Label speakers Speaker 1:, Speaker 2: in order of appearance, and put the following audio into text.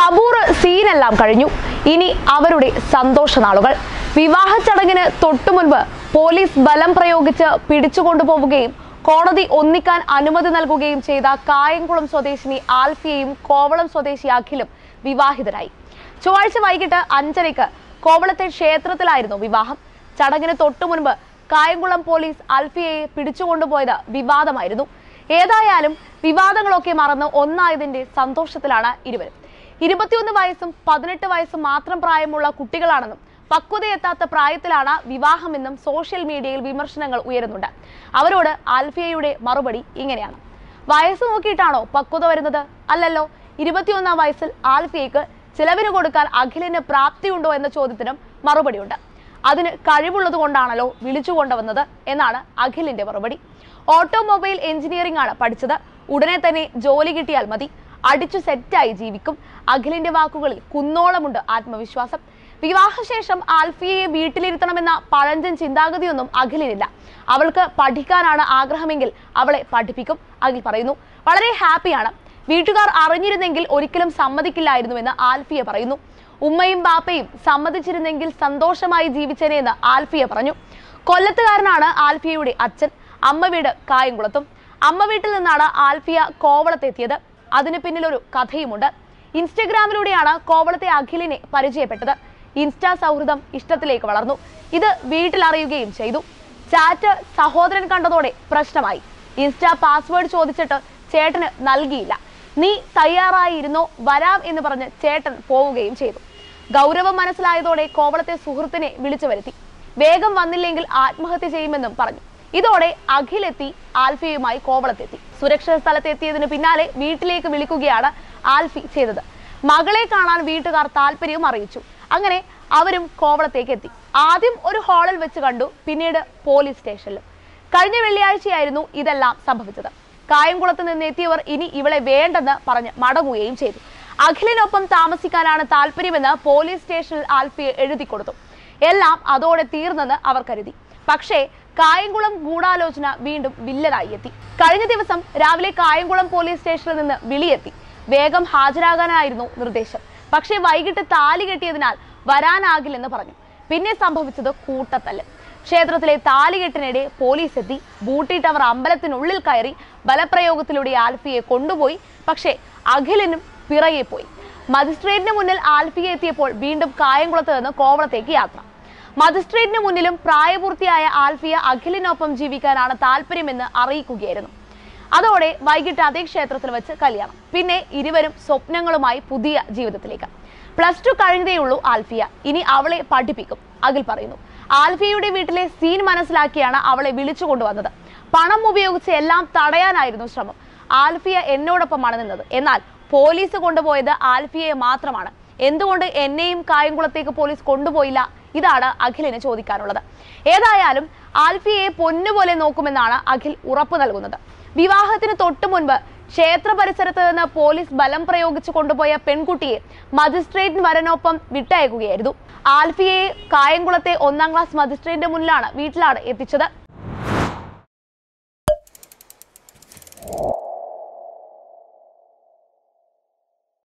Speaker 1: സബൂർ സീനെല്ലാം കഴിഞ്ഞു ഇനി അവരുടെ സന്തോഷ നാളുകൾ വിവാഹ ചടങ്ങിന് തൊട്ടു മുൻപ് പോലീസ് ബലം പ്രയോഗിച്ച് പിടിച്ചുകൊണ്ടുപോവുകയും കോടതി ഒന്നിക്കാൻ അനുമതി നൽകുകയും ചെയ്ത കായംകുളം സ്വദേശിനി ആൽഫിയയും കോവളം സ്വദേശി അഖിലും വിവാഹിതരായി ചൊവ്വാഴ്ച വൈകിട്ട് അഞ്ചരയ്ക്ക് കോവളത്തെ ക്ഷേത്രത്തിലായിരുന്നു വിവാഹം ചടങ്ങിന് തൊട്ടു മുൻപ് കായംകുളം പോലീസ് ആൽഫിയയെ പിടിച്ചുകൊണ്ടുപോയത് വിവാദമായിരുന്നു ഏതായാലും വിവാദങ്ങളൊക്കെ മറന്ന് ഒന്നായതിന്റെ സന്തോഷത്തിലാണ് ഇരുവരും ഇരുപത്തിയൊന്ന് വയസ്സും പതിനെട്ട് വയസ്സും മാത്രം പ്രായമുള്ള കുട്ടികളാണെന്നും പക്വതയെത്താത്ത പ്രായത്തിലാണ് വിവാഹമെന്നും സോഷ്യൽ മീഡിയയിൽ വിമർശനങ്ങൾ ഉയരുന്നുണ്ട് അവരോട് ആൽഫിയയുടെ മറുപടി ഇങ്ങനെയാണ് വയസ്സ് നോക്കിയിട്ടാണോ പക്വത വരുന്നത് അല്ലല്ലോ ഇരുപത്തിയൊന്നാം വയസ്സിൽ ആൽഫിയയ്ക്ക് ചിലവിന് കൊടുക്കാൻ അഖിലിന് പ്രാപ്തിയുണ്ടോ എന്ന ചോദ്യത്തിനും മറുപടിയുണ്ട് അതിന് കഴിവുള്ളത് കൊണ്ടാണല്ലോ വിളിച്ചു കൊണ്ടുവന്നത് എന്നാണ് അഖിലിന്റെ മറുപടി ഓട്ടോമൊബൈൽ എഞ്ചിനീയറിംഗ് ആണ് പഠിച്ചത് ഉടനെ തന്നെ ജോലി കിട്ടിയാൽ മതി അടിച്ചു സെറ്റായി ജീവിക്കും അഖിലിന്റെ വാക്കുകളിൽ കുന്നോളമുണ്ട് ആത്മവിശ്വാസം വിവാഹശേഷം ആൽഫിയയെ വീട്ടിലിരുത്തണമെന്ന പഴഞ്ചൻ ചിന്താഗതിയൊന്നും അഖിലിനില്ല അവൾക്ക് പഠിക്കാനാണ് ആഗ്രഹമെങ്കിൽ അവളെ പഠിപ്പിക്കും അഖിൽ പറയുന്നു വളരെ ഹാപ്പിയാണ് വീട്ടുകാർ അറിഞ്ഞിരുന്നെങ്കിൽ ഒരിക്കലും സമ്മതിക്കില്ലായിരുന്നുവെന്ന് ആൽഫിയ പറയുന്നു ഉമ്മയും ബാപ്പയും സമ്മതിച്ചിരുന്നെങ്കിൽ സന്തോഷമായി ജീവിച്ചേനെ എന്ന് ആൽഫിയ പറഞ്ഞു കൊല്ലത്തുകാരനാണ് ആൽഫിയയുടെ അച്ഛൻ അമ്മ വീട് കായംകുളത്തും അമ്മ വീട്ടിൽ നിന്നാണ് ആൽഫിയ കോവളത്തെത്തിയത് അതിന് പിന്നിൽ ഒരു കഥയുമുണ്ട് ഇൻസ്റ്റഗ്രാമിലൂടെയാണ് കോവളത്തെ അഖിലിനെ പരിചയപ്പെട്ടത് ഇൻസ്റ്റാ സൗഹൃദം ഇഷ്ടത്തിലേക്ക് വളർന്നു ഇത് വീട്ടിൽ അറിയുകയും ചെയ്തു ചാറ്റ് സഹോദരൻ കണ്ടതോടെ പ്രശ്നമായി ഇൻസ്റ്റാ പാസ്വേഡ് ചോദിച്ചിട്ട് ചേട്ടന് നൽകിയില്ല നീ തയ്യാറായിരുന്നോ വരാം എന്ന് പറഞ്ഞ് ചേട്ടൻ പോവുകയും ചെയ്തു ഗൗരവം മനസ്സിലായതോടെ കോവളത്തെ സുഹൃത്തിനെ വിളിച്ചു വരുത്തി വേഗം വന്നില്ലെങ്കിൽ ആത്മഹത്യ ചെയ്യുമെന്നും പറഞ്ഞു ഇതോടെ അഖിലെത്തി ആൽഫിയുമായി കോവളത്തെത്തി സുരക്ഷിത സ്ഥലത്തെത്തിയതിന് പിന്നാലെ വീട്ടിലേക്ക് വിളിക്കുകയാണ് ആൽഫി ചെയ്തത് മകളെ കാണാൻ വീട്ടുകാർ താല്പര്യവും അറിയിച്ചു അങ്ങനെ അവരും കോവളത്തേക്ക് എത്തി ആദ്യം ഒരു ഹാളിൽ വെച്ച് കണ്ടു പിന്നീട് പോലീസ് സ്റ്റേഷനിലും കഴിഞ്ഞ വെള്ളിയാഴ്ചയായിരുന്നു ഇതെല്ലാം സംഭവിച്ചത് കായംകുളത്ത് നിന്ന് എത്തിയവർ ഇനി ഇവളെ വേണ്ടെന്ന് പറഞ്ഞ് മടങ്ങുകയും ചെയ്തു അഖിലിനൊപ്പം താമസിക്കാനാണ് താല്പര്യമെന്ന് പോലീസ് സ്റ്റേഷനിൽ ആൽഫിയെ എഴുതി കൊടുത്തു എല്ലാം അതോടെ തീർന്നെന്ന് അവർ കരുതി പക്ഷേ കായംകുളം ഗൂഢാലോചന വീണ്ടും വില്ലനായി എത്തി കഴിഞ്ഞ ദിവസം രാവിലെ കായംകുളം പോലീസ് സ്റ്റേഷനിൽ നിന്ന് വിളിയെത്തി വേഗം ഹാജരാകാനായിരുന്നു നിർദ്ദേശം പക്ഷേ വൈകിട്ട് താലി കെട്ടിയതിനാൽ വരാനാകില്ലെന്ന് പറഞ്ഞു പിന്നെ സംഭവിച്ചത് കൂട്ടത്തല്ല് ക്ഷേത്രത്തിലെ താലികെട്ടിനിടെ പോലീസ് എത്തി ബൂട്ടി ടവർ അമ്പലത്തിനുള്ളിൽ കയറി ബലപ്രയോഗത്തിലൂടെ ആൽഫിയെ കൊണ്ടുപോയി പക്ഷേ അഖിലിനും പിറകെ പോയി മജിസ്ട്രേറ്റിന് മുന്നിൽ ആൽഫിയെ എത്തിയപ്പോൾ വീണ്ടും കായംകുളത്ത് നിന്ന് കോവളത്തേക്ക് യാത്ര മജിസ്ട്രേറ്റിന് മുന്നിലും പ്രായപൂർത്തിയായ ആൽഫിയ അഖിലിനൊപ്പം ജീവിക്കാനാണ് താല്പര്യമെന്ന് അറിയിക്കുകയായിരുന്നു അതോടെ വൈകിട്ട് അതേ ക്ഷേത്രത്തിൽ വെച്ച് കല്യാണം പിന്നെ ഇരുവരും സ്വപ്നങ്ങളുമായി പുതിയ ജീവിതത്തിലേക്ക് പ്ലസ് ടു കഴിഞ്ഞതേയുള്ളൂ ആൽഫിയ ഇനി അവളെ പഠിപ്പിക്കും അഖിൽ പറയുന്നു ആൽഫിയയുടെ വീട്ടിലെ സീൻ മനസ്സിലാക്കിയാണ് അവളെ വിളിച്ചു കൊണ്ടുവന്നത് പണം ഉപയോഗിച്ച് എല്ലാം തടയാനായിരുന്നു ശ്രമം ആൽഫിയ എന്നോടൊപ്പമാണ് നിന്നത് എന്നാൽ പോലീസ് കൊണ്ടുപോയത് ആൽഫിയയെ മാത്രമാണ് എന്തുകൊണ്ട് എന്നെയും കായംകുളത്തേക്ക് പോലീസ് കൊണ്ടുപോയില്ല ഇതാണ് അഖിലിന് ചോദിക്കാനുള്ളത് ഏതായാലും ആൽഫിയയെ പൊന്നുപോലെ നോക്കുമെന്നാണ് അഖിൽ ഉറപ്പു നൽകുന്നത് വിവാഹത്തിന് തൊട്ടു മുൻപ് ക്ഷേത്ര പരിസരത്ത് നിന്ന് പോലീസ് ബലം പ്രയോഗിച്ചു കൊണ്ടുപോയ പെൺകുട്ടിയെ മജിസ്ട്രേറ്റ് വരനൊപ്പം വിട്ടയക്കുകയായിരുന്നു ആൽഫിയയെ കായംകുളത്തെ ഒന്നാം ക്ലാസ് മജിസ്ട്രേറ്റിന്റെ മുന്നിലാണ് വീട്ടിലാണ് എത്തിച്ചത്